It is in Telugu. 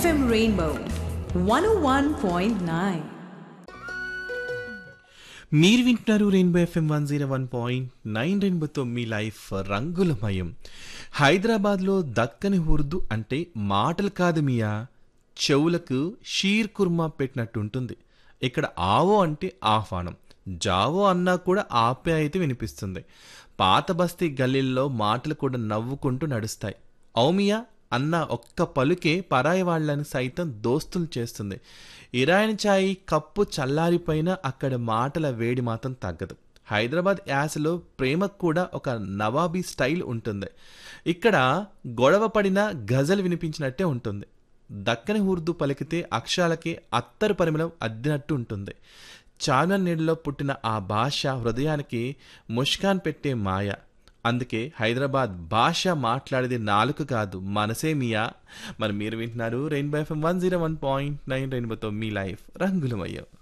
FM Rainbow 101.9. మీరు వింటున్నారు rainbow FM one zero one point nine రెయిన్బోతో మీ లైఫ్ రంగులమయం హైదరాబాద్లో దక్కని ఉర్దూ అంటే మాటలు కాదు మియా చెవులకు షీర్ కుర్మా పెట్టినట్టు ఉంటుంది ఇక్కడ ఆవో అంటే ఆహ్వానం జావో అన్నా కూడా ఆప్యాయత వినిపిస్తుంది పాత బస్తీ గల్లీల్లో మాటలు కూడా నవ్వుకుంటూ నడుస్తాయి ఔమియా అన్న ఒక్క పలుకే పరాయి వాళ్ళని సైతం దోస్తులు చేస్తుంది ఇరాయన్ చాయ్ కప్పు చల్లారిపోయినా అక్కడ మాటల వేడి మాత్రం తగ్గదు హైదరాబాద్ యాసలో ప్రేమకు కూడా ఒక నవాబీ స్టైల్ ఉంటుంది ఇక్కడ గొడవ పడిన గజల్ వినిపించినట్టే ఉంటుంది దక్కని ఉర్దూ పలికితే అక్షరాలకి అత్తరు పరిమళం అద్దినట్టు ఉంటుంది చార్మినార్ నీడలో పుట్టిన ఆ భాష హృదయానికి ముష్కాన్ పెట్టే మాయ అందుకే హైదరాబాద్ భాష మాట్లాడేది నాలుక కాదు మనసే మియా మరి మీరు వింటున్నారు rainbow FM one zero one point nine రెయిన్బోతో మీ లైఫ్ రంగులమయ్యో